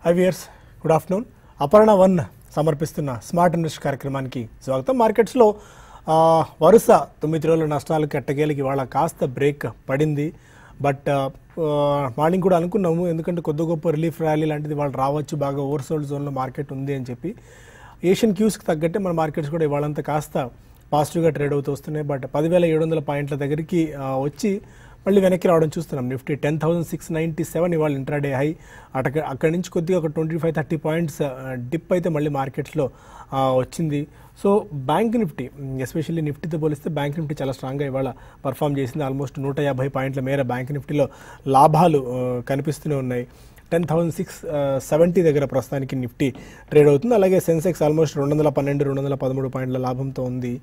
High viewers good afternoon Aparna one సమర్పిస్తున్న smart invest కార్యక్రమానికి స్వాగతం మార్కెట్స్లో ఆ, వరుస తొమ్మిది రోజుల నష్టాలు కట్టగేలికి ఇవాళ కాస్త బ్రేక్ పడింది బట్ మార్నింగ్ కూడా అనుకున్నాము ఎందుకంటే కొద్ది గొప్ప రిలీఫ్ ర్యాలీ లాంటిది వాళ్ళు రావచ్చు బాగా ఓవర్సోల్డ్ జోన్లో మార్కెట్ ఉంది అని చెప్పి ఏషియన్ క్యూస్కి తగ్గట్టే మన మార్కెట్స్ కూడా ఇవాళంతా కాస్త పాజిటివ్గా ట్రేడ్ అవుతూ వస్తున్నాయి బట్ పదివేల ఏడు వందల పాయింట్ల దగ్గరికి ఆ, వచ్చి మళ్ళీ వెనక్కి రావడం చూస్తున్నాం Nifty ten thousand six ninety seven ఇవాళ ఇంట్రాడే హై అటక అక్కడి నుంచి కొద్దిగా ఒక twenty five thirty points dip అయితే మళ్ళీ మార్కెట్స్లో ఆ, వచ్చింది సో బ్యాంక్ నిఫ్టీ ఎస్పెషల్లీ నిఫ్టీతో పోలిస్తే బ్యాంక్ నిఫ్టీ చాలా స్ట్రాంగ్గా ఇవాళ పర్ఫామ్ చేసింది ఆల్మోస్ట్ నూట యాభై పాయింట్ల మేర బ్యాంక్ నిఫ్టీలో లాభాలు ఆ, కనిపిస్తూనే ఉన్నాయి టెన్ థౌసండ్ సిక్స్ సెవెంటీ దగ్గర ప్రస్తుతానికి నిఫ్టీ ట్రేడ్ అవుతుంది అలాగే సెన్సెక్స్ ఆల్మోస్ట్ రెండు వందల పన్నెండు రెండు వందల పదమూడు పాయింట్ల లాభంతో ఉంది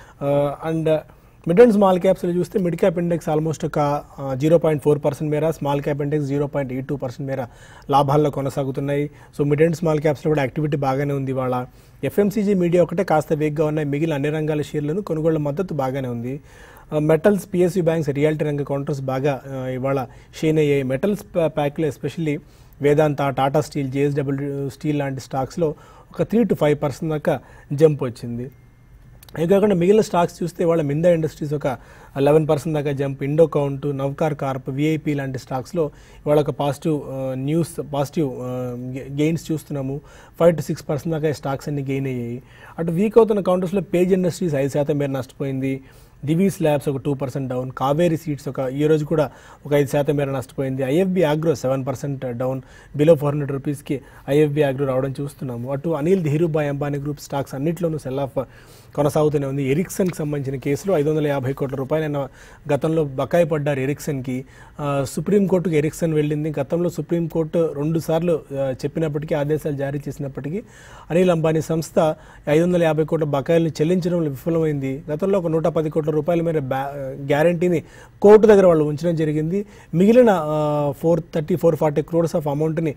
అండ్ మిడ్ అండ్ స్మాల్ క్యాప్స్లో చూస్తే మిడ్ క్యాప్ ఇండెక్స్ ఆల్మోస్ట్ ఒక జీరో పాయింట్ ఫోర్ పర్సెంట్ మేర small cap index zero point eight two percent మేర లాభాల్లో కొనసాగుతున్నాయి సో మిడ్ అండ్ స్మాల్ క్యాప్స్లో కూడా యాక్టివిటీ బాగానే ఉంది ఇవాళ ఎఫ్ఎంసీజీ మీడియా ఒకటే కాస్త వేగ్గా ఉన్నాయి మిగిలిన అన్ని రంగాల షేర్లను కొనుగోళ్ల మద్దతు బాగానే ఉంది మెటల్స్ పిఎస్యూ బ్యాంక్స్ రియాలిటీ రంగ కౌంటర్స్ బాగా ఆ, ఇవాళ షేన్ అయ్యాయి మెటల్స్ ప్యాక్లో especially Vedanta Tata steel JSW steel లాంటి స్టాక్స్లో ఒక త్రీ టు ఫైవ్ పర్సెంట్ దాకా జంప్ వచ్చింది ఇవి కాకుండా మిగిలిన స్టాక్స్ చూస్తే వాళ్ళ మిందా ఇండస్ట్రీస్ ఒక లెవెన్ పర్సెంట్ దాకా jump Indo count Navkar corp VIP లాంటి స్టాక్స్లో ఇవాళ ఒక పాజిటివ్ న్యూస్ పాజిటివ్ గెయిన్స్ చూస్తున్నాము ఫైవ్ టు సిక్స్ పర్సెంట్ దాకా ఈ స్టాక్స్ అన్ని గెయిన్ అయ్యాయి అటు వీక్ అవుతున్న కౌంటర్స్లో పేజ్ ఇండస్ట్రీస్ ఐదు శాతం మేర నష్టపోయింది దివీస్ ల్యాబ్స్ ఒక two percent down Kaveri seeds ఒక ఈ రోజు కూడా ఒక ఐదు శాతం మేర నష్టపోయింది IFB agro seven percent down below four hundred రూపీస్కి ఐఎఫ్బి ఆగ్రో రావడం చూస్తున్నాము అటు అనిల్ ధీరుభాయ్ అంబానీ గ్రూప్ స్టాక్స్ అన్నింటిలోనూ సెల్ ఆఫ్ కొనసాగుతూనే ఉంది ఎరిక్సన్కి సంబంధించిన కేసులో ఐదు వందల యాభై కోట్ల రూపాయలైన గతంలో బకాయి పడ్డారు ఎరిక్సన్కి ఆ, సుప్రీంకోర్టుకు ఎరిక్సన్ వెళ్ళింది గతంలో సుప్రీంకోర్టు రెండు సార్లు ఆ, చెప్పినప్పటికీ ఆదేశాలు జారీ చేసినప్పటికీ అనిల్ అంబానీ సంస్థ ఐదు వందల యాభై కోట్ల బకాయిలను చెల్లించడంలో విఫలమైంది గతంలో ఒక నూట పది కోట్ల రూపాయల మేర బ్యా గ్యారంటీని కోర్టు దగ్గర వాళ్ళు ఉంచడం జరిగింది మిగిలిన four thirty four forty crores of అమౌంట్ని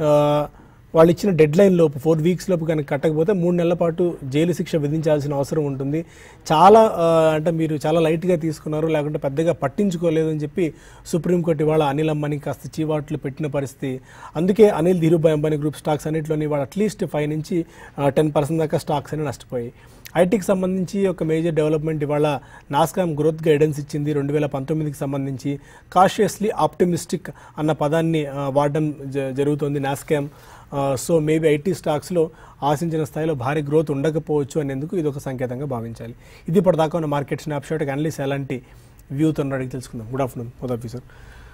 వాళ్ళు ఇచ్చిన డెడ్ లైన్ లోపు ఫోర్ వీక్స్ లోపు కనుక కట్టకపోతే మూడు నెలల పాటు జైలు శిక్ష విధించాల్సిన అవసరం ఉంటుంది చాలా ఆ, అంటే మీరు చాలా లైట్గా తీసుకున్నారు లేకుంటే పెద్దగా పట్టించుకోలేదు అని చెప్పి సుప్రీంకోర్టు ఇవాళ అనిల్ అంబానీ కాస్త చీవాట్లు పెట్టిన పరిస్థితి అందుకే అనిల్ ధీరుభాయ్ అంబానీ గ్రూప్ స్టాక్స్ అన్నింటిలోని ఇవాళ అట్లీస్ట్ ఫైవ్ నుంచి టెన్ పర్సెంట్ దాకా స్టాక్స్ అని నష్టపోయాయి ఐటీకి సంబంధించి ఒక మేజర్ డెవలప్మెంట్ ఇవాళ నాస్కామ్ గ్రోత్ గైడెన్స్ ఇచ్చింది రెండు వేల పంతొమ్మిదికి సంబంధించి కాషియస్లీ ఆప్టిమిస్టిక్ అన్న పదాన్ని ఆ, వాడడం జ- జరుగుతోంది నాస్కామ్ సో మేబీ ఐటీ స్టాక్స్లో ఆశించిన స్థాయిలో భారీ గ్రోత్ ఉండకపోవచ్చు అనేందుకు ఇది ఒక సంకేతంగా భావించాలి ఇది ఇప్పటిదాకా ఉన్న మార్కెట్ స్నాప్షాట్ అనలిస్ట్ ఎలాంటి వ్యూతో అడిగి తెలుసుకుందాం గుడ్ ఆఫ్టర్నూన్ మొదటి officer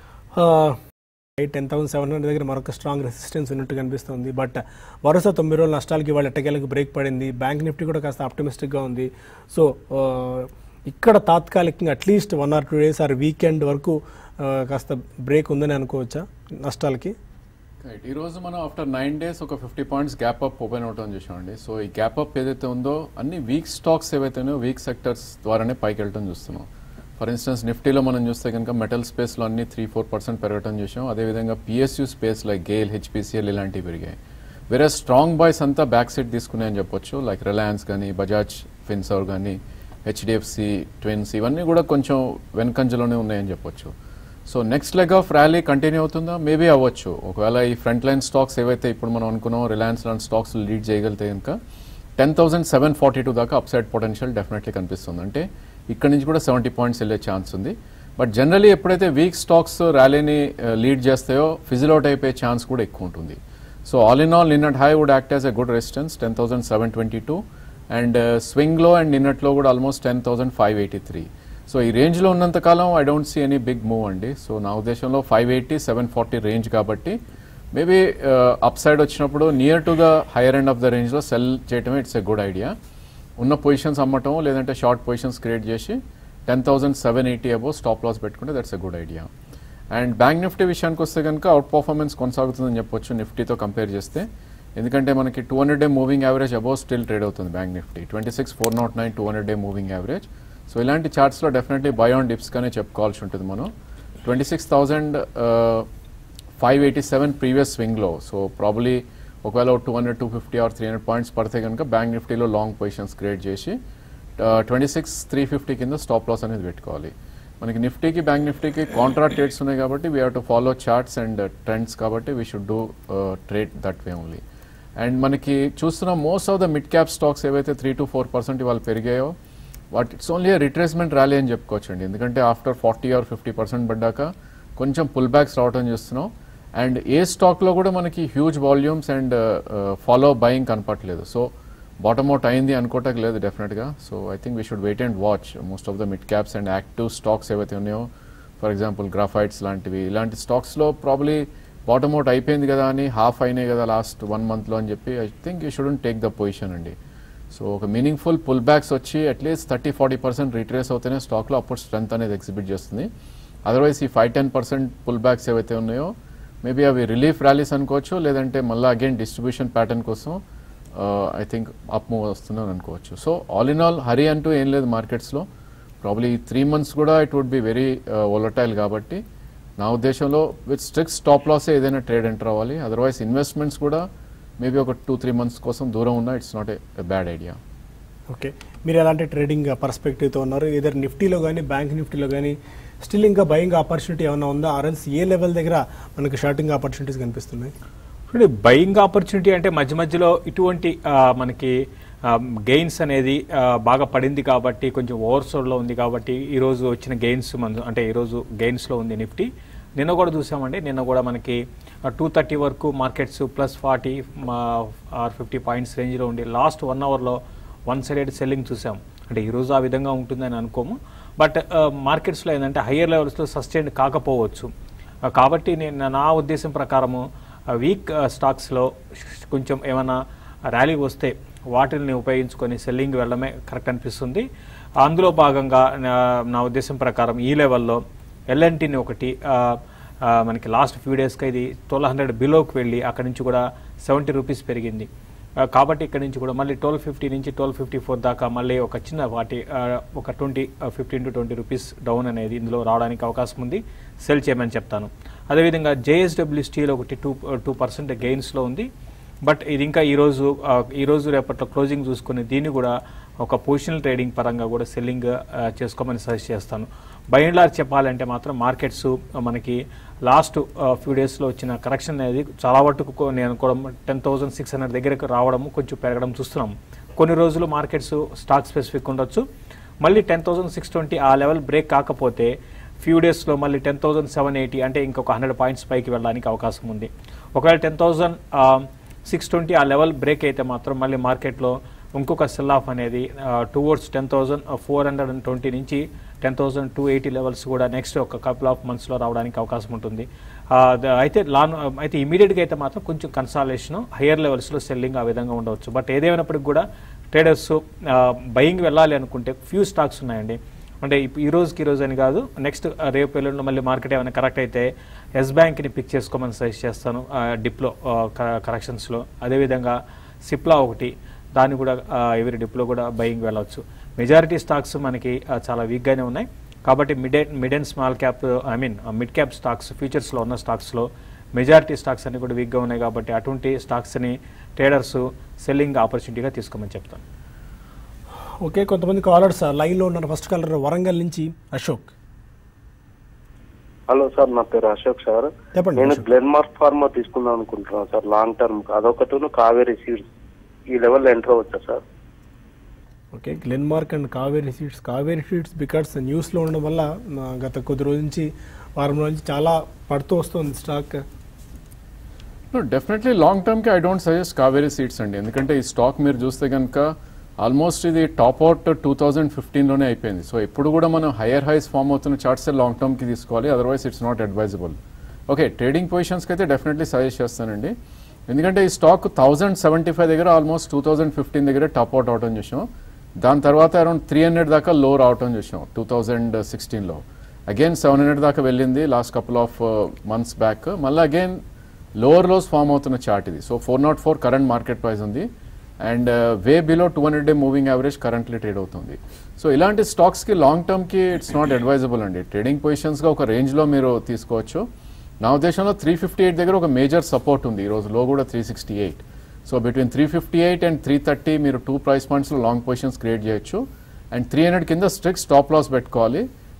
ten thousand seven hundred దగ్గర మరొక స్ట్రాంగ్ రెసిస్టెన్స్ ఉన్నట్టు కనిపిస్తుంది బట్ వరుస తొమ్మిది రోజుల నష్టాలకి వాళ్ళు ఎట్టకేలకు బ్రేక్ పడింది బ్యాంక్ నిఫ్టీ కూడా కాస్త ఆప్టమిస్టిక్గా ఉంది సో ఇక్కడ తాత్కాలికంగా at least one or two days or weekend వరకు ఆ, కాస్త బ్రేక్ ఉందని అనుకోవచ్చా నష్టాలకి రైట్ ఈ రోజు మనం ఆఫ్టర్ నైన్ డేస్ ఒక fifty points gap up open అవటం చూసామండి సో ఈ గ్యాప్ అప్ ఏదైతే ఉందో అన్ని వీక్ స్టాక్స్ ఏవైతే ఉన్నాయో వీక్ సెక్టర్స్ ద్వారానే పైకి వెళ్ళటం చూస్తున్నాం ఫర్ ఇన్స్టెన్స్ నిఫ్టీలో మనం చూస్తే కనుక మెటల్ స్పేస్లో అన్ని త్రీ ఫోర్ పర్సెంట్ పెరగటం చూసాం అదేవిధంగా PSU space like GAIL HPCL ఇలాంటివి పెరిగాయి వేరే స్ట్రాంగ్ బాయ్స్ అంతా బ్యాక్ సైడ్ తీసుకున్నాయని చెప్పొచ్చు లైక్ రిలయన్స్ కానీ బజాజ్ ఫిన్సర్ కానీ హెచ్డిఎఫ్సి ట్విన్స్ ఇవన్నీ కూడా కొంచెం వెనకంజలోనే ఉన్నాయని చెప్పొచ్చు so next leg of rally continue అవుతుందా మేబీ అవ్వచ్చు ఒకవేళ ఈ ఫ్రంట్ లైన్ స్టాక్స్ ఏవైతే ఇప్పుడు మనం అనుకున్నాం రిలయన్స్ లాంటి స్టాక్స్ లీడ్ చేయగలిగితే కనుక ten thousand seven forty two దాకా అప్సైడ్ పొటెన్షియల్ డెఫినెట్లీ కనిపిస్తుంది అంటే ఇక్కడ నుంచి కూడా సెవెంటీ పాయింట్స్ వెళ్ళే ఛాన్స్ ఉంది బట్ జనరలీ ఎప్పుడైతే వీక్ స్టాక్స్ ర్యాలీని లీడ్ చేస్తాయో ఫిజిల్ అవుట్ అయిపోయే ఛాన్స్ కూడా ఎక్కువ ఉంటుంది సో ఆల్ ఇన్ ఆల్ నిన్నట్ high would act as a good resistance ten thousand seven twenty two and స్వింగ్లో అండ్ నిన్నట్లో కూడా almost ten thousand five eighty three so ఈ రేంజ్లో ఉన్నంత కాలం I don't see any big move అండి so నా ఉద్దేశంలో five eighty seven forty range కాబట్టి మేబీ అప్ సైడ్ వచ్చినప్పుడు near to the higher end of the రేంజ్లో సెల్ చేయటమే ఇట్స్ ఎ గుడ్ ఐడియా ఉన్న పొజిషన్స్ అమ్మటం లేదంటే షార్ట్ పొజిషన్స్ క్రియేట్ చేసి ten thousand seven eighty above stop loss పెట్టుకుంటే that's a good idea and bank Nifty విషయానికి వస్తే కనుక అవుట్ పర్ఫార్మెన్స్ కొనసాగుతుందని చెప్పొచ్చు నిఫ్టీతో కంపేర్ చేస్తే ఎందుకంటే మనకి two hundred day moving average above still trade అవుతుంది bank Nifty twenty six four not nine two hundred day moving average so ఇలాంటి చార్ట్స్లో డెఫినెట్లీ బై ఆన్ డిప్స్గానే చెప్పుకోవాల్సి ఉంటుంది మనం twenty six thousand five eighty seven previous స్వింగ్లో సో ప్రాబ్లీ ఒకవేళ two hundred two fifty or three hundred points పడితే కనుక బ్యాంక్ నిఫ్టీలో లాంగ్ పొజిషన్స్ క్రియేట్ చేసి ట్వంటీ సిక్స్ త్రీ ఫిఫ్టీ కింద స్టాప్ లాస్ అనేది పెట్టుకోవాలి మనకి నిఫ్టీకి బ్యాంక్ నిఫ్టీకి కాంట్రా ట్రేడ్స్ ఉన్నాయి కాబట్టి we have to follow charts and trends కాబట్టి we should do trade that way only and మనకి చూస్తున్న most of the mid cap stocks ఏవైతే త్రీ టు ఫోర్ పర్సెంట్ ఇవాళ పెరిగాయో what it's only retracement rally అని చెప్పుకోవచ్చు అండి ఎందుకంటే after forty or fifty percent పడ్డాక కొంచెం పుల్ బ్యాక్స్ రావడం చూస్తున్నాం అండ్ ఏ స్టాక్లో కూడా మనకి huge volumes and follow buying కనపట్లేదు సో బాటమ్ అవుట్ అయింది అనుకోవటం లేదు డెఫినెట్గా so I think we should wait and watch most of the mid caps and active stocks ఏవైతే ఉన్నాయో ఫర్ ఎగ్జాంపుల్ గ్రాఫైట్స్ లాంటివి ఇలాంటి స్టాక్స్లో ప్రాబ్లీ బాటమ్ అవుట్ అయిపోయింది కదా అని హాఫ్ అయినాయి కదా లాస్ట్ వన్ మంత్లో అని చెప్పి I think you shouldn't take the position అండి సో ఒక మీనింగ్ఫుల్ పుల్ బ్యాక్స్ వచ్చి at least thirty forty percent retrace అవుతేనే స్టాక్లో అప్పుడు స్ట్రెంత్ అనేది ఎగ్జిబిట్ చేస్తుంది అదర్వైజ్ ఈ five ten percent pullbacks ఏవైతే ఉన్నాయో మేబీ అవి రిలీఫ్ ర్యాలీస్ అనుకోవచ్చు లేదంటే మళ్ళీ అగైన్ డిస్ట్రిబ్యూషన్ ప్యాటర్న్ కోసం ఐ థింక్ అప్ మూవ్ వస్తుందని అనుకోవచ్చు so all in all Hari అంటూ ఏం లేదు మార్కెట్స్లో ప్రాబ్లీ ఈ త్రీ మంత్స్ కూడా it would be very volatile కాబట్టి నా ఉద్దేశంలో విత్ స్ట్రిక్ట్ స్టాప్ లాసే ఏదైనా ట్రేడ్ ఎంటర్ అవ్వాలి అదర్వైజ్ ఇన్వెస్ట్మెంట్స్ కూడా మేబీ ఒక టూ త్రీ మంత్స్ కోసం దూరం ఉన్నా it's not a bad idea okay మీరు ఎలాంటి ట్రేడింగ్ పర్స్పెక్టివ్తో ఉన్నారు ఇదర్ నిఫ్టీలో కానీ బ్యాంక్ నిఫ్టీలో కానీ స్టిల్ ఇంకా బయింగ్ ఆపర్చునిటీ ఏమైనా ఉందా ఆర్ఎల్స్ ఏ లెవెల్ దగ్గర మనకి షార్టింగ్ ఆపర్చునిటీస్ కనిపిస్తున్నాయి ఇప్పుడు బయింగ్ ఆపర్చునిటీ అంటే మధ్య మధ్యలో ఇటువంటి ఆ, మనకి గెయిన్స్ అనేది ఆ, బాగా పడింది కాబట్టి కొంచెం ఓవర్సోడ్లో ఉంది కాబట్టి ఈరోజు వచ్చిన గెయిన్స్ మన అంటే ఈరోజు గెయిన్స్లో ఉంది నిఫ్టీ నిన్న కూడా చూసామండి నిన్న కూడా మనకి టూ థర్టీ వరకు markets plus forty or fifty points రేంజ్లో ఉండి లాస్ట్ వన్ అవర్లో వన్ సైడెడ్ సెల్లింగ్ చూసాం అంటే ఈరోజు ఆ విధంగా ఉంటుందని అనుకోము బట్ మార్కెట్స్లో ఏంటంటే హయ్యర్ లెవెల్స్లో సస్టైన్ కాకపోవచ్చు ఆ, కాబట్టి నేను నా ఉద్దేశం ప్రకారము వీక్ స్టాక్స్లో కొంచెం ఏమైనా ర్యాలీ వస్తే వాటిని ఉపయోగించుకొని సెల్లింగ్ వెళ్ళడమే కరెక్ట్ అనిపిస్తుంది అందులో భాగంగా నా- నా ఉద్దేశం ప్రకారం ఈ లెవెల్లో ఎల్ఎన్టీని ఒకటి ఆ, ఆ, మనకి లాస్ట్ ఫ్యూ డేస్కి ఇది ట్వెల్వ్ హండ్రెడ్ బిలోకి వెళ్ళి అక్కడి నుంచి కూడా సెవెంటీ రూపీస్ పెరిగింది ఆ, కాబట్టి ఇక్కడ నుంచి కూడా మళ్ళీ ట్వెల్వ్ ఫిఫ్టీ నుంచి ట్వెల్వ్ ఫిఫ్టీ ఫోర్ దాకా మళ్ళీ ఒక చిన్న వాటి ఆ, ఒక twenty fifteen to twenty rupees down అనేది ఇందులో రావడానికి అవకాశం ఉంది సెల్ చేయమని చెప్తాను అదేవిధంగా జేఎస్డబ్ల్యూ స్టీల్ ఒకటి టూ టూ పర్సెంట్ గెయిన్స్లో ఉంది బట్ ఇది ఇంకా ఈరోజు ఆ, ఈరోజు రేపట్లో క్లోజింగ్ చూసుకుని దీన్ని కూడా ఒక పొజిషనల్ ట్రేడింగ్ పరంగా కూడా సెల్లింగ్ ఆ, చేసుకోమని సజెస్ట్ చేస్తాను బై అండ్ లార్జ్ చెప్పాలంటే మాత్రం మార్కెట్స్ మనకి లాస్ట్ ఫ్యూ డేస్లో వచ్చిన కరెక్షన్ అనేది చాలా వరకు కో- నేను కూడా టెన్ థౌసండ్ సిక్స్ హండ్రెడ్ దగ్గరకు రావడం కొంచెం పెరగడం చూస్తున్నాం కొన్ని రోజులు మార్కెట్స్ స్టాక్ స్పెసిఫిక్ ఉండొచ్చు మళ్ళీ టెన్ థౌసండ్ సిక్స్ ట్వంటీ ఆ లెవెల్ బ్రేక్ కాకపోతే ఫ్యూ డేస్లో మళ్ళీ టెన్ థౌసండ్ సెవెన్ ఎయిటీ అంటే ఇంకొక హండ్రెడ్ పాయింట్స్ పైకి వెళ్ళడానికి అవకాశం ఉంది ఒకవేళ టెన్ థౌసండ్ సిక్స్ ట్వంటీ ఆ లెవెల్ బ్రేక్ అయితే మాత్రం మళ్ళీ మార్కెట్లో ఇంకొక సెల్ ఆఫ్ అనేది towards ten thousand four hundred and twenty నుంచి ten thousand two eighty levels కూడా నెక్స్ట్ ఒక కపుల్ ఆఫ్ మంత్స్లో రావడానికి అవకాశం ఉంటుంది ఆ, ద- అయితే లాన్ అయితే ఇమీడియట్గా అయితే మాత్రం కొంచెం కన్సాలేషన్ హయ్యర్ లెవెల్స్లో సెల్లింగ్ ఆ విధంగా ఉండవచ్చు బట్ ఏదేమైనప్పటికీ కూడా ట్రేడర్స్ బయింగ్ వెళ్ళాలి అనుకుంటే ఫ్యూ స్టాక్స్ ఉన్నాయండి అంటే ఇప్పు- ఈ రోజుకి ఈ రోజు అని కాదు నెక్స్ట్ రేపు ఎల్లుండి మళ్ళీ మార్కెట్ ఏమైనా కరెక్ట్ అయితే ఎస్ బ్యాంక్ని పిక్ చేసుకోమని సజెస్ట్ చేస్తాను ఆ, డిప్లో ఆ, క- కరెక్షన్స్లో అదేవిధంగా సిప్లా ఒకటి దాన్ని కూడా ఆ, ఎవరి డిప్లో కూడా బయింగ్ వెళ్ళవచ్చు మెజారిటీ స్టాక్స్ మనకి ఆ, చాలా వీక్గానే ఉన్నాయి కాబట్టి mid mid and small cap I mean mid cap stocks ఫ్యూచర్స్లో ఉన్న స్టాక్స్లో మెజారిటీ స్టాక్స్ అన్ని కూడా వీక్గా ఉన్నాయి కాబట్టి అటువంటి స్టాక్స్ని ట్రేడర్స్ సెల్లింగ్ ఆపర్చునిటీగా తీసుకోమని చెప్తాను ఓకే కొంతమంది కాలర్స్ లైన్లో ఉన్నారు ఫస్ట్ కాలర్ వరంగల్ నుంచి అశోక్ హలో సార్ నా పేరు అశోక్ సార్ చెప్పండి నేను అశోక్. గ్లెన్మార్క్ ఫార్మా తీసుకుందాం అనుకుంటున్నాను సార్ లాంగ్ టర్మ్ అదొకటి కావేరీ సీడ్స్ ఈ లెవెల్ ఎంటర్ అవ్వచ్చా sir okay Glenmark and Kaveri seeds Kaveri seeds because న్యూస్లో ఉండడం వల్ల ఆ, గత కొద్ది రోజు నుంచి వారం రోజు నుంచి చాలా పడుతూ వస్తుంది స్టాక్ డెఫినెట్లీ లాంగ్ టర్మ్కి I don't suggest Kaveri seeds అండి ఎందుకంటే ఈ స్టాక్ మీరు చూస్తే కనుక ఆల్మోస్ట్ ఇది టాప్ అవుట్ టూ థౌజండ్ ఫిఫ్టీన్లోనే అయిపోయింది సో ఎప్పుడు కూడా మనం హైయర్ హైస్ ఫామ్ అవుతున్న చార్ట్స్ లాంగ్ టర్మ్కి తీసుకోవాలి otherwise it's not advisable okay trading పొజిషన్స్కి అయితే డెఫినెట్లీ సజెస్ట్ చేస్తానండి ఎందుకంటే ఈ స్టాక్ థౌజండ్ సెవెంటీ ఫైవ్ దగ్గర ఆల్మోస్ట్ టూ థౌజండ్ ఫిఫ్టీన్ దగ్గర టాప్ అవుట్ అవటం చూసాం దాని తర్వాత అరౌండ్ త్రీ హండ్రెడ్ దాకా లో రావటం చూసాం టూ థౌజండ్ సిక్స్టీన్లో అగైన్ సెవెన్ హండ్రెడ్ దాకా వెళ్ళింది last couple of months back మళ్ళీ అగైన్ లోవర్ లోస్ ఫామ్ అవుతున్న చార్ట్ ఇది so four not four current market price ఉంది and way below two hundred day moving average currently trade అవుతుంది so ఇలాంటి స్టాక్స్కి long టర్మ్కి ఇట్స్ నాట్ అడ్వైజబుల్ అండి trading పొజిషన్స్గా ఒక రేంజ్లో మీరు తీసుకోవచ్చు నా ఉద్దేశంలో త్రీ ఫిఫ్టీ ఎయిట్ దగ్గర ఒక మేజర్ సపోర్ట్ ఉంది ఈ రోజు లో కూడా three sixty eight so between three fifty eight and three thirty మీరు టూ ప్రైస్ పాయింట్స్లో లాంగ్ పొజిషన్స్ క్రియేట్ చేయొచ్చు అండ్ త్రీ హండ్రెడ్ కింద స్ట్రిక్ట్ స్టాప్ లాస్ పెట్టుకోవాలి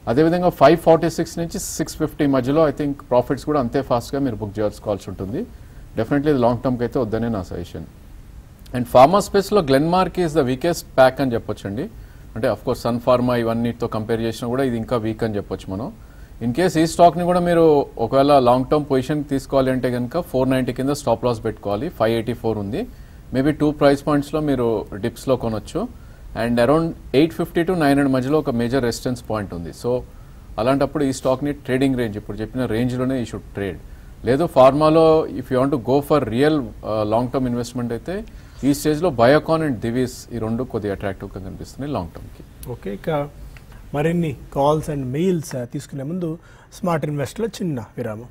అదేవిధంగా ఫైవ్ ఫార్టీ సిక్స్ నుంచి సిక్స్ ఫిఫ్టీ మధ్యలో ఐ థింక్ ప్రాఫిట్స్ కూడా అంతే ఫాస్ట్గా మీరు బుక్ చేసుకోవాల్సి ఉంటుంది డెఫినెట్లీ ఇది లాంగ్ టర్మ్కి అయితే వద్దనే నా సజెషన్ అండ్ ఫార్మా స్పేస్లో Glenmark is the weakest pack అని చెప్పొచ్చండి అంటే అఫ్ కోర్స్ సన్ ఫార్మా ఇవన్నీతో కంపేర్ చేసినా కూడా ఇది ఇంకా వీక్ అని చెప్పొచ్చు మనం ఇన్ కేస్ ఈ స్టాక్ని కూడా మీరు ఒకవేళ లాంగ్ టర్మ్ పొజిషన్ తీసుకోవాలి అంటే కనుక ఫోర్ నైంటీ కింద స్టాప్ లాస్ పెట్టుకోవాలి ఫైవ్ ఎయిటీ ఫోర్ ఉంది మేబీ టూ ప్రైస్ పాయింట్స్లో మీరు డిప్స్లో కొనొచ్చు and around eight fifty to nine hundred మధ్యలో ఒక మేజర్ రెసిస్టెన్స్ పాయింట్ ఉంది సో అలాంటప్పుడు ఈ స్టాక్ని ట్రేడింగ్ రేంజ్ ఇప్పుడు చెప్పిన రేంజ్లోనే ఈ షుడ్ ట్రేడ్ లేదు ఫార్మాలో if you want to go for real long term investment అయితే ఈ స్టేజ్లో బయోకాన్ అండ్ దివీస్ ఈ రెండు కొద్దిగా అట్రాక్టివ్గా కనిపిస్తున్నాయి లాంగ్ టర్మ్కి ఓకే ఇక మరిన్ని కాల్స్ అండ్ మెయిల్స్ తీసుకునే ముందు స్మార్ట్ ఇన్వెస్ట్లో చిన్న విరామం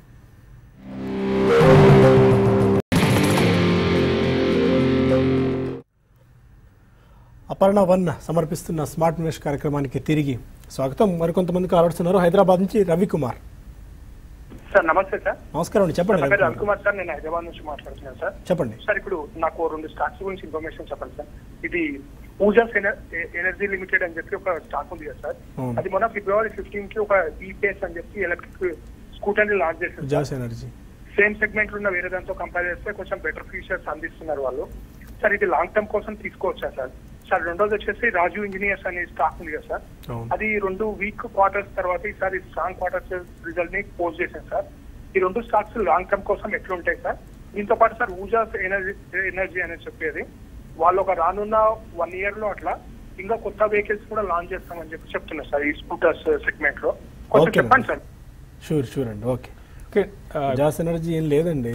అపర్ణ వన్ సమర్పిస్తున్న స్మార్ట్ ఇన్వెస్ట్ కార్యక్రమానికి తిరిగి స్వాగతం మరికొంతమంది కావాల్స్తున్నారు హైదరాబాద్ నుంచి రవికుమార్ సార్ నమస్తే సార్ నమస్కారం అండి చెప్పండి నా పేరు రవికుమార్. రవికుమార్ సార్ నేను హైదరాబాద్ నుంచి మాట్లాడుతున్నాను సార్ చెప్పండి సార్ ఇప్పుడు నాకు ఓ రెండు స్టాక్స్ గురించి ఇన్ఫర్మేషన్ చెప్పండి సార్ ఇది పూజాస్ ఎనర్జీ లిమిటెడ్ అని చెప్పి ఒక స్టాక్ ఉంది కదా సార్ అవును. అది మొన్న ఫిబ్రవరి ఫిఫ్టీన్ కి ఒక ఈ పేస్ అని చెప్పి ఎలక్ట్రిక్ స్కూటర్ ని లాంచ్ చేశారు జాస్ ఎనర్జీ సేమ్ సెగ్మెంట్ ఉన్న వేరే దాంతో కంపేర్ చేస్తే కొంచెం బెటర్ ఫీచర్స్ అందిస్తున్నారు వాళ్ళు సార్ ఇది లాంగ్ టర్మ్ కోసం తీసుకోవచ్చా సార్ సార్ రెండోది వచ్చేసి రాజు ఇంజనీర్స్ అనే స్టాక్ ఉంది కదా సార్ అవును. అది రెండు వీక్ క్వార్టర్స్ తర్వాత ఈసారి స్ట్రాంగ్ క్వార్టర్స్ రిజల్ట్ ని పోస్ట్ చేశాను సార్ ఈ రెండు స్టాక్స్ లాంగ్ టర్మ్ కోసం ఎట్లుంటాయి సార్ దీంతో పాటు సార్ ఊజాస్ ఎనర్జీ ఎనర్జీ అనేది చెప్పేది వాళ్ళు ఒక రానున్న వన్ ఇయర్ లో అట్లా ఇంకా కొత్త వెహికల్స్ కూడా లాంచ్ చేస్తామని చెప్పి చెప్తున్నారు సార్ ఈ స్కూటర్స్ సెగ్మెంట్ లో కొంచెం ఓకే చెప్పండి సార్ షూర్ షూర్ అండి ఓకే ఓకే ఆ, జాస్ ఎనర్జీ ఏం లేదండి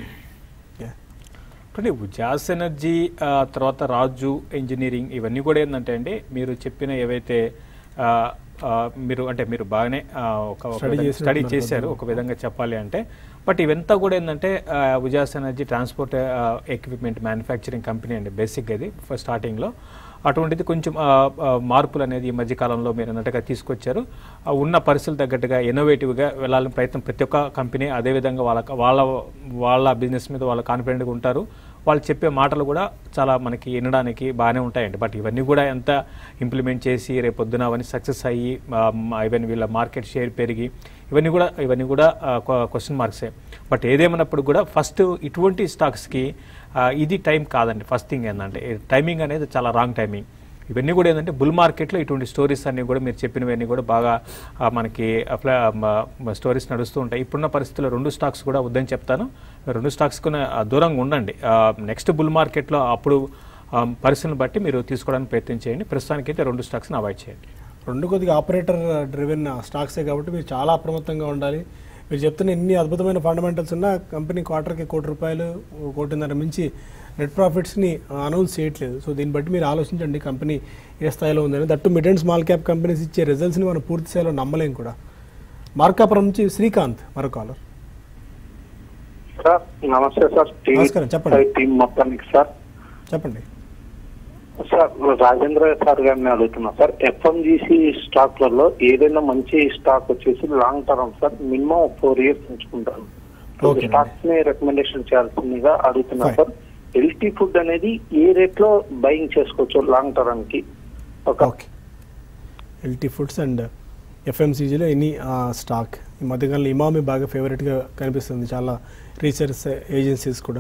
Yeah. ఇప్పుడు జాస్ ఎనర్జీ ఆ, తర్వాత రాజు ఇంజనీరింగ్ ఇవన్నీ కూడా ఏంటంటే అండి మీరు చెప్పిన ఏవైతే ఆ, ఆ, మీరు అంటే మీరు బాగానే ఆ, ఒక ఒక Study విధంగా చేసినట్టున్నారు స్టడీ చేశారు ఒక విధంగా చెప్పాలి అంటే బట్ ఇవంతా కూడా ఏంటంటే ఆ, Ujaas energy transport equipment manufacturing company అండి బేసిక్గా ఇది ఫస్ట్ స్టార్టింగ్లో అటువంటిది కొంచెం ఆ, ఆ, మార్పులు అనేది ఈ మధ్య కాలంలో మీరు అన్నట్టుగా తీసుకొచ్చారు ఆ, ఉన్న పరిస్థితులు తగ్గట్టుగా ఇన్నోవేటివ్గా వెళ్ళాలని ప్రయత్నం ప్రతి ఒక్క కంపెనీ అదేవిధంగా వాళ్ళ వాళ్ళ వాళ్ళ బిజినెస్ మీద వాళ్ళు కాన్ఫిడెంట్గా ఉంటారు వాళ్ళు చెప్పే మాటలు కూడా చాలా మనకి వినడానికి బాగానే ఉంటాయండి బట్ ఇవన్నీ కూడా ఎంత ఇంప్లిమెంట్ చేసి రేపు పొద్దున అవన్నీ సక్సెస్ అయ్యి ఈవెన్ వీళ్ళ మార్కెట్ షేర్ పెరిగి ఇవన్నీ కూడా ఇవన్నీ కూడా క్వశ్చన్ మార్క్సే బట్ ఏదేమన్నప్పుడు కూడా ఫస్ట్ ఇటువంటి స్టాక్స్కి ఇది టైం కాదండి ఫస్ట్ థింగ్ ఏంటంటే టైమింగ్ అనేది చాలా రాంగ్ టైమింగ్ ఇవన్నీ కూడా ఏంటంటే బుల్ మార్కెట్లో ఇటువంటి స్టోరీస్ అన్నీ కూడా మీరు చెప్పినవన్నీ కూడా బాగా ఆ, మనకి స్టోరీస్ నడుస్తూ ఉంటాయి ఇప్పుడున్న పరిస్థితుల్లో రెండు స్టాక్స్ కూడా వద్దని చెప్తాను రెండు స్టాక్స్ కూడా ఆ, దూరంగా ఉండండి నెక్స్ట్ బుల్ మార్కెట్లో అప్పుడు ఆ, పరిస్థితులను బట్టి మీరు తీసుకోవడానికి ప్రయత్నం చేయండి ప్రస్తుతానికైతే రెండు స్టాక్స్ని అవాయిడ్ చేయండి రెండు కొద్దిగా ఆపరేటర్ డ్రివెన్ స్టాక్సే కాబట్టి మీరు చాలా అప్రమత్తంగా ఉండాలి మీరు చెప్తున్న ఎన్ని అద్భుతమైన ఫండమెంటల్స్ ఉన్నా కంపెనీ క్వార్టర్కి కోటి రూపాయలు కోటిన్నర మించి నెట్ ప్రాఫిట్స్ని అనౌన్స్ చేయట్లేదు సో దీన్ని బట్టి మీరు ఆలోచించండి కంపెనీ ఏ స్థాయిలో ఉందని that mid and small cap companies ఇచ్చే రిజల్ట్స్ని మనం పూర్తి స్థాయిలో నమ్మలేం కూడా మార్కాపురం నుంచి శ్రీకాంత్ మరో కాలర్ సార్ నమస్తే సార్ నమస్కారం, చెప్పండి. టీం మొత్తానికి సార్ చెప్పండి సార్ రాజేంద్ర సార్ గారిని అడుగుతున్నా సార్ ఎఫ్ఎంజీసీ స్టాక్లలో ఏదైనా మంచి స్టాక్ వచ్చేసి long term sir minimum four years ఉంచుకుంటాను Okay. స్టాక్స్ ని రికమెండేషన్ చేయాల్సిందిగా అడుగుతున్నా Fine. సార్ ఎల్టీ ఫుడ్ అనేది ఏ రేట్ లో బయింగ్ చేసుకోవచ్చు లాంగ్ టర్మ్ కి ఒక ఓకే ఎల్టీ ఫుడ్స్ అండ్ ఎఫ్ఎంసీజీలో ఎనీ స్టాక్ ఈ మధ్యకాలంలో ఇమామి బాగా ఫేవరెట్గా కనిపిస్తుంది చాలా రీసెర్చ్ ఏజెన్సీస్ కూడా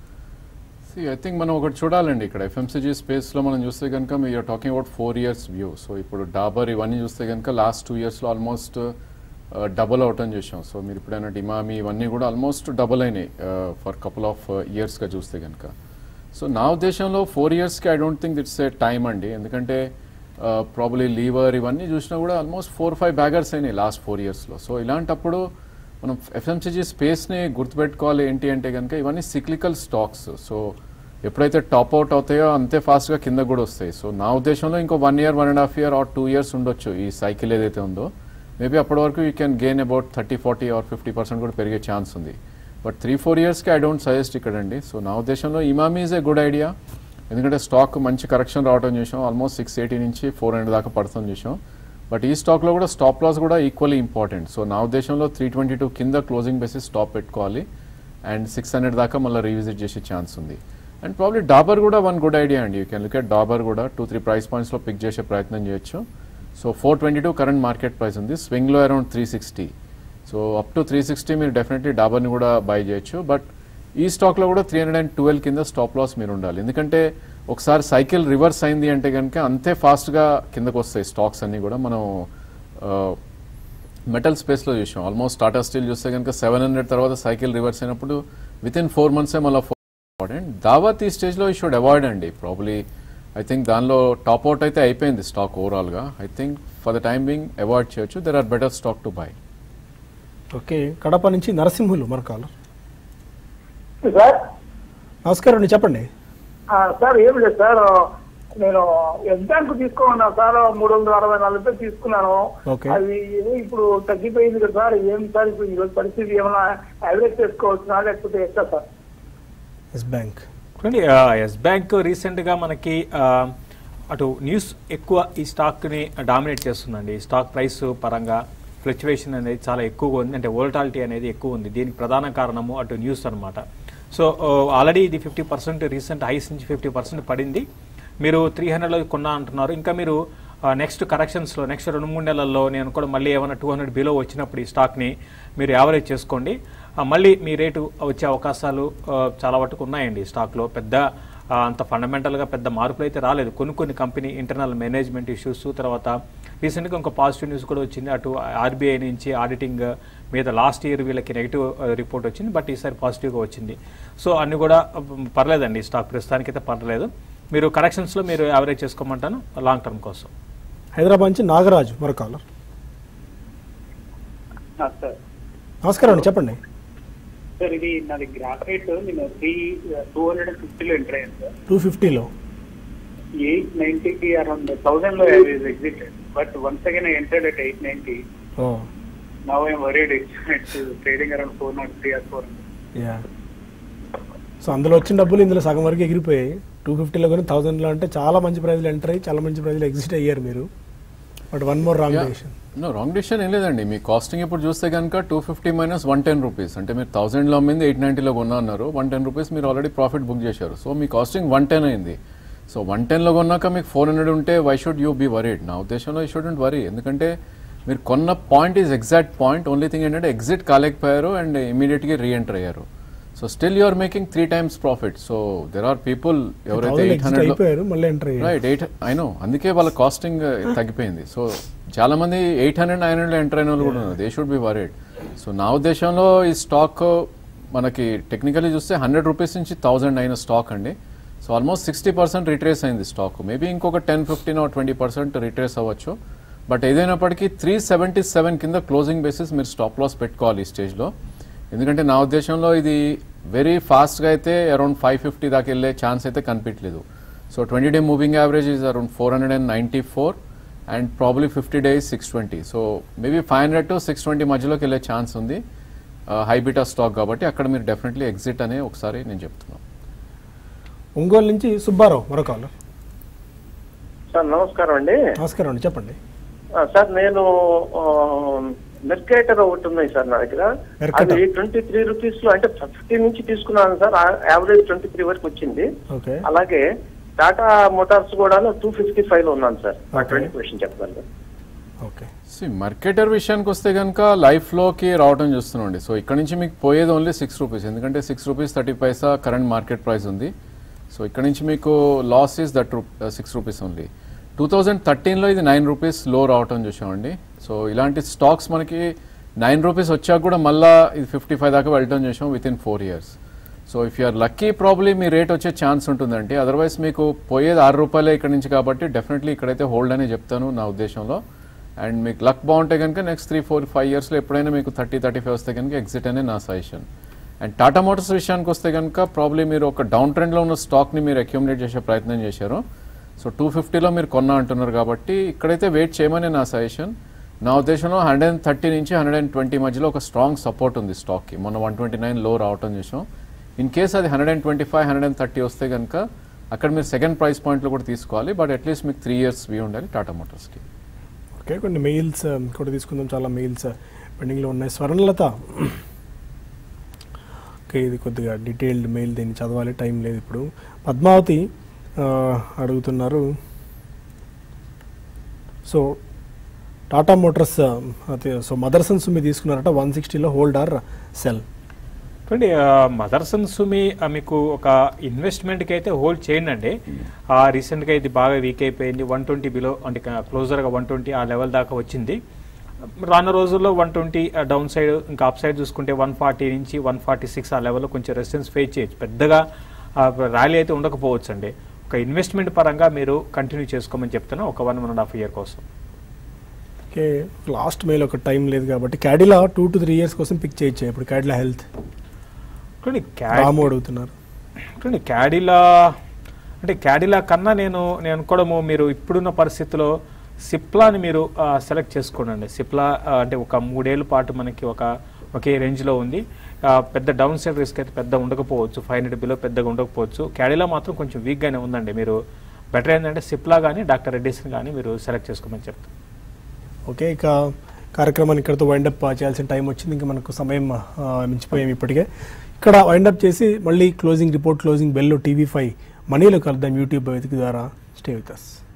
ఐ థింక్ మనం ఒకటి చూడాలండి ఇక్కడ ఎఫ్ఎంసీజీ స్పేస్లో మనం చూస్తే కనుక మీరు talking about four years view so ఇప్పుడు డాబర్ ఇవన్నీ చూస్తే కనుక లాస్ట్ టూ ఇయర్స్లో ఆల్మోస్ట్ డబుల్ అవటం చూసాం సో మీరు ఇప్పుడైనా డిమామి ఇవన్నీ కూడా ఆల్మోస్ట్ డబుల్ అయినాయి ఫర్ కపుల్ ఆఫ్ ఇయర్స్గా చూస్తే కనుక సో నా ఉద్దేశంలో ఫోర్ ఇయర్స్కి I don't think it's a time అండి ఎందుకంటే ప్రాబ్లీ లీవర్ ఇవన్నీ చూసినా కూడా ఆల్మోస్ట్ ఫోర్ ఫైవ్ బ్యాగర్స్ అయినాయి లాస్ట్ ఫోర్ ఇయర్స్లో సో ఇలాంటప్పుడు మనం ఎఫ్ఎంసీజీ స్పేస్ని గుర్తుపెట్టుకోవాలి ఏంటి అంటే కనుక ఇవన్నీ సిక్లికల్ స్టాక్స్ సో ఎప్పుడైతే టాప్ అవుట్ అవుతాయో అంతే ఫాస్ట్గా కింద కూడా వస్తాయి సో నా ఉద్దేశంలో ఇంకో one year one and half year or two years ఉండొచ్చు ఈ సైకిల్ ఏదైతే ఉందో మేబీ అప్పటి వరకు you can gain about thirty forty or fifty percent కూడా పెరిగే ఛాన్స్ ఉంది బట్ త్రీ ఫోర్ ఇయర్స్కి ఐ డోంట్ సజెస్ట్ ఇక్కడ అండి సో నా ఉద్దేశంలో Emami is a good idea ఎందుకంటే స్టాక్ మంచి కరెక్షన్ రావడం చూసాం ఆల్మోస్ట్ సిక్స్ ఎయిటీ నుంచి ఫోర్ హండ్రెడ్ దాకా పడుతుంది చూసాం బట్ ఈ స్టాక్లో కూడా స్టాప్ లాస్ కూడా ఈక్వల్లీ ఇంపార్టెంట్ సో నా ఉద్దేశంలో త్రీ ట్వంటీ టూ కింద క్లోజింగ్ బేసిస్ స్టాప్ పెట్టుకోవాలి అండ్ సిక్స్ హండ్రెడ్ దాకా మళ్ళీ రీవిజిట్ చేసే ఛాన్స్ ఉంది అండ్ ప్రాబ్లీ డాబర్ కూడా వన్ గుడ్ ఐడియా అండి you can look at Dabur కూడా టూ త్రీ ప్రైస్ పాయింట్స్లో పిక్ చేసే ప్రయత్నం చేయొచ్చు so four twenty two current market price ఉంది స్వింగ్లో around three sixty so up to three sixty మీరు డెఫినెట్లీ డాబర్ని కూడా బై చేయొచ్చు బట్ ఈ స్టాక్లో కూడా త్రీ హండ్రెడ్ అండ్ ట్వెల్వ్ కింద స్టాప్ లాస్ మీరు ఉండాలి ఎందుకంటే ఒకసారి సైకిల్ రివర్స్ అయింది అంటే కనుక అంతే ఫాస్ట్గా కిందకు వస్తాయి స్టాక్స్ అన్నీ కూడా మనం మెటల్ స్పేస్లో చూసాం ఆల్మోస్ట్ టాటా స్టీల్ చూస్తే కనుక సెవెన్ హండ్రెడ్ తర్వాత సైకిల్ రివర్స్ అయినప్పుడు విత్ ఇన్ ఫోర్ మంత్సే మళ్ళీ ఇంపార్టెంట్ దావత్ ఈ స్టేజ్లో ఈ షుడ్ అవాయిడ్ అండి ప్రాబ్లీ ఐ థింక్ దానిలో టాప్ అవుట్ అయితే అయిపోయింది స్టాక్ ఓవరాల్గా I think for the time being avoid చేయొచ్చు there are better stock to buy okay Kadapa నుంచి నరసింహులు మన కాలర్ సార్ నమస్కారం అండి చెప్పండి ఆ, సార్ ఏం లేదు సార్ నేను ఎస్ బ్యాంక్ తీసుకోమన్నా సార్ మూడు వందల అరవై నాలుగు రూపాయలు తీసుకున్నాను ఓకే. అది ఏదో ఇప్పుడు తగ్గిపోయింది కదా సార్ ఏం సార్ ఇప్పుడు ఈరోజు పరిస్థితి ఏమైనా యావరేజ్ చేసుకోవచ్చునా లేకపోతే ఎట్లా సార్ ఎస్ బ్యాంక్ చూడండి ఆ, ఎస్ బ్యాంక్ రీసెంట్గా మనకి ఆ, అటు న్యూస్ ఎక్కువ ఈ స్టాక్ని డామినేట్ చేస్తుందండి ఈ స్టాక్ ప్రైస్ పరంగా ఫ్లక్చువేషన్ అనేది చాలా ఎక్కువగా ఉంది అంటే వోల్టాలిటీ అనేది ఎక్కువ ఉంది దీనికి ప్రధాన కారణము అటు న్యూస్ అనమాట సో ఆల్రెడీ ఇది ఫిఫ్టీ పర్సెంట్ రీసెంట్ హైస్ నుంచి ఫిఫ్టీ పర్సెంట్ పడింది మీరు త్రీ హండ్రెడ్లో కొన్నా అంటున్నారు ఇంకా మీరు నెక్స్ట్ కరెక్షన్స్లో నెక్స్ట్ రెండు మూడు నెలల్లో నేను కూడా మళ్ళీ ఏమైనా టూ హండ్రెడ్ బిలో వచ్చినప్పుడు ఈ స్టాక్ని మీరు యావరేజ్ చేసుకోండి ఆ, మళ్ళీ మీ రేటు వచ్చే అవకాశాలు ఆ, చాలా వరకు ఉన్నాయండి ఈ స్టాక్లో పెద్ద ఆ, అంత ఫండమెంటల్గా పెద్ద మార్పులు అయితే రాలేదు కొన్ని కొన్ని కంపెనీ ఇంటర్నల్ మేనేజ్మెంట్ ఇష్యూస్ తర్వాత రీసెంట్గా ఇంకో పాజిటివ్ న్యూస్ కూడా వచ్చింది అటు ఆర్బీఐ నుంచి ఆడిటింగ్ మీద లాస్ట్ ఇయర్ వీళ్ళకి నెగిటివ్ రిపోర్ట్ వచ్చింది బట్ ఈసారి పాజిటివ్గా వచ్చింది సో అన్ని కూడా ఉమ్, పర్లేదండి ఈ స్టాక్ ప్రస్తుతానికైతే పర్లేదు మీరు కరెక్షన్స్లో మీరు యావరేజ్ చేసుకోమంటాను లాంగ్ టర్మ్ కోసం హైదరాబాద్ నుంచి నాగరాజు మరో కాలర్ సార్ నమస్కారం అండి చెప్పండి సార్ ఇది నాది గ్రాఫైట్ నేను త్రీ టూ హండ్రెడ్ అండ్ ఫిఫ్టీలో ఎంటర్ అయ్యాను సార్ టూ ఫిఫ్టీలో ఎయిట్ నైన్టీకి అరౌండ్ థౌసండ్ లో exit but once again I entered at eight ninety oh now I'm worried it's trading around four not three or four yeah so అందులో వచ్చిన డబ్బులు ఇందులో సగం వరకు ఎగిరిపోయాయి టూ ఫిఫ్టీలో కానీ థౌసండ్లో అంటే చాలా మంచి ప్రైజ్లో ఎంటర్ అయ్యి చాలా మంచి ప్రైజ్లో ఎగ్జిట్ అయ్యారు మీరు but one more wrong decision no wrong decision ఏం లేదండి మీ కాస్టింగ్ ఇప్పుడు చూస్తే కనుక two fifty minus one ten rupees అంటే మీరు థౌసండ్లో అమ్మింది ఎయిట్ నైంటీలో కొన్నా అన్నారు వన్ టెన్ రూపీస్ మీరు ఆల్రెడీ ప్రాఫిట్ బుక్ చేశారు సో మీ కాస్టింగ్ వన్ టెన్ అయింది సో వన్ టెన్లో కొన్నాక మీకు ఫోర్ హండ్రెడ్ ఉంటే why should you be worried నా ఉద్దేశంలో యూ షుడెంట్ వరీ ఎందుకంటే మీరు కొన్న point is exact point only thing ఏంటంటే ఎగ్జిట్ కాలేకపోయారు అండ్ ఇమీడియట్గా రీఎంటర్ అయ్యారు so still you are making three times profit so there are people ఎవరైతే ఎయిట్ ఎగ్జిట్ హండ్రెడ్ అయిపోయారు మళ్ళీ ఎంటర్ అయ్యారు రైట్ ఎయిట్ ఐ నో అందుకే వాళ్ళ కాస్టింగ్ తగ్గిపోయింది సో చాలా మంది eight hundred nine hundred enter అయిన వాళ్ళు కూడా ఉన్నారు they should be worried so నా ఉద్దేశంలో ఈ స్టాక్ మనకి టెక్నికలీ చూస్తే హండ్రెడ్ రూపీస్ నుంచి థౌజండ్ అయిన స్టాక్ అండి so almost sixty percent retrace అయింది స్టాక్ మేబీ ఇంకొక ten fifteen twenty percent retrace అవ్వచ్చు బట్ ఏదైనప్పటికీ త్రీ సెవెంటీ సెవెన్ కింద క్లోజింగ్ బేసిస్ మీరు స్టాప్ లాస్ పెట్టుకోవాలి ఈ స్టేజ్లో ఎందుకంటే నా ఉద్దేశంలో ఇది వెరీ ఫాస్ట్గా అయితే అరౌండ్ ఫైవ్ ఫిఫ్టీ దాకా వెళ్ళే ఛాన్స్ అయితే కనిపించలేదు so twenty day moving average is around four hundred and ninety four and probably fifty days six twenty so maybe five hundred to six twenty మధ్యలోకి వెళ్ళే ఛాన్స్ ఉంది high beta stock కాబట్టి అక్కడ మీరు డెఫినెట్లీ ఎగ్జిట్ అనే ఒకసారి నేను చెప్తున్నాను ఒంగోలు నుంచి సుబ్బారావు మరో కాలర్ సార్ నమస్కారం అండి నమస్కారం అండి చెప్పండి ఆ, సార్ నేను మెర్కేటర్ ఒకటి ఉన్నాయి సార్ నా దగ్గర Mercator. అది ట్వంటీ త్రీ రూపీస్ లో అంటే ఫిఫ్టీ నుంచి తీసుకున్నాను సార్ యావరేజ్ ట్వంటీ త్రీ వరకు వచ్చింది ఓకే అలాగే టాటా మోటార్స్ కూడా టూ ఫిఫ్టీ ఫైవ్ లో ఉన్నాను సార్ Okay. ట్వంటీ క్వశ్చన్ చెప్పగలరు ఓకే సి మార్కెటర్ విషయానికి వస్తే కనుక లైఫ్లోకి రావడం చూస్తున్నాండి సో ఇక్కడ నుంచి మీకు పోయేది ఓన్లీ సిక్స్ రూపీస్ ఎందుకంటే six rupees thirty paisa current market price ఉంది సో ఇక్కడ నుంచి మీకు లాస్ ఈస్ దట్ రూ six rupees only two thousand థర్టీన్లో ఇది నైన్ రూపీస్ లో రావటం చూసామండి సో ఇలాంటి స్టాక్స్ మనకి నైన్ రూపీస్ వచ్చాక కూడా మళ్ళీ ఇది ఫిఫ్టీ ఫైవ్ దాకా వెళ్ళటం చూసాం within four years so if you're lucky probably మీ రేట్ వచ్చే ఛాన్స్ ఉంటుందండి అదర్వైజ్ మీకు పోయేది ఆరు రూపాయలే ఇక్కడ నుంచి కాబట్టి డెఫినెట్లీ ఇక్కడైతే హోల్డ్ అనే చెప్తాను నా ఉద్దేశంలో అండ్ మీకు లక్ బాగుంటే కనుక నెక్స్ట్ త్రీ ఫోర్ ఫైవ్ ఇయర్స్లో ఎప్పుడైనా మీకు థర్టీ థర్టీ ఫైవ్ వస్తే కనుక ఎగ్జిట్ అనే నా సజెషన్ అండ్ టాటా మోటార్స్ విషయానికి వస్తే కనుక ప్రాబ్లీ మీరు ఒక డౌన్ ట్రెండ్లో ఉన్న స్టాక్ని మీరు అక్యూములేట్ చేసే ప్రయత్నం చేశారు సో టూ ఫిఫ్టీలో మీరు కొన్నా అంటున్నారు కాబట్టి ఇక్కడైతే వెయిట్ చేయమని నా సజెషన్ నా ఉద్దేశంలో హండ్రెడ్ అండ్ థర్టీ నుంచి హండ్రెడ్ అండ్ ట్వంటీ మధ్యలో ఒక స్ట్రాంగ్ సపోర్ట్ ఉంది స్టాక్కి మొన్న వన్ ట్వంటీ నైన్ లో రావటం చూసాం ఇన్ కేస్ అది hundred and twenty five hundred and thirty వస్తే కనుక అక్కడ మీరు సెకండ్ ప్రైస్ పాయింట్లో కూడా తీసుకోవాలి బట్ అట్లీస్ట్ మీకు త్రీ ఇయర్స్ వ్యూ ఉండాలి టాటా మోటార్స్కి ఓకే కొన్ని మెయిల్స్ కూడా తీసుకుందాం చాలా మెయిల్స్ పెండింగ్లో ఉన్నాయి స్వర్ణలత ఓకే ఇది కొద్దిగా డీటెయిల్డ్ మెయిల్ దీన్ని చదవాలి టైం లేదు ఇప్పుడు పద్మావతి ఆ, అడుగుతున్నారు సో టాటా మోటార్స్ అదే సో మదర్సన్ సుమి తీసుకున్నారట వన్ సిక్స్టీలో హోల్డ్ ఆర్ సెల్ చూడండి మదర్సన్ సుమి ఆ, మీకు ఒక ఇన్వెస్ట్మెంట్కి అయితే హోల్డ్ చేయండి అండి రీసెంట్గా ఇది బాగా వీక్ అయిపోయింది వన్ ట్వంటీ బిలో అంటే క్లోజర్గా వన్ ట్వంటీ ఆ లెవెల్ దాకా వచ్చింది రానున్న రోజుల్లో వన్ ట్వంటీ డౌన్ సైడ్ ఇంకా అప్ సైడ్ చూసుకుంటే వన్ ఫార్టీ నుంచి వన్ ఫార్టీ సిక్స్ ఆ లెవెల్లో కొంచెం రెసిస్టెన్స్ ఫేస్ చేయొచ్చు పెద్దగా ర్యాలీ అయితే ఉండకపోవచ్చు అండి ఒక ఇన్వెస్ట్మెంట్ పరంగా మీరు కంటిన్యూ చేసుకోమని చెప్తున్నా ఒక one one and half year కోసం ఓకే లాస్ట్ మేలో ఒక టైం లేదు కాబట్టి Cadila two to three years కోసం పిక్ చేయొచ్చు ఇప్పుడు క్యాడిలా హెల్త్ చూడండి రాము అడుగుతున్నారు చూడండి క్యాడిలా అంటే క్యాడిలా కన్నా నేను నేను అనుకోవడము మీరు ఇప్పుడున్న పరిస్థితిలో సిప్లాని మీరు సెలెక్ట్ చేసుకోండి సిప్లా ఆ, అంటే ఒక మూడేళ్ల పాటు మనకి ఒక ఒకే రేంజ్లో ఉంది ఆ, పెద్ద డౌన్ సైడ్ రిస్క్ అయితే పెద్ద ఉండకపోవచ్చు ఫైవ్ హండ్రెడ్ బిలో పెద్దగా ఉండకపోవచ్చు క్యాడిలా మాత్రం కొంచెం వీక్గానే ఉందండి మీరు బెటర్ ఏంటంటే సిప్లా కానీ డాక్టర్ రెడ్డిస్ని కానీ మీరు సెలెక్ట్ చేసుకోమని చెప్తాను ఓకే ఇక కార్యక్రమాన్ని ఇక్కడతో వైండప్ చేయాల్సిన టైం వచ్చింది ఇంకా మనకు సమయం ఆ, మించిపోయాం ఇప్పటికే ఇక్కడ వైండప్ చేసి మళ్ళీ క్లోజింగ్ రిపోర్ట్ క్లోజింగ్ బెల్లో టీవీ ఫైవ్ మనీలో కలుద్దాం యూట్యూబ్ వేదిక ద్వారా స్టే విత్ అస్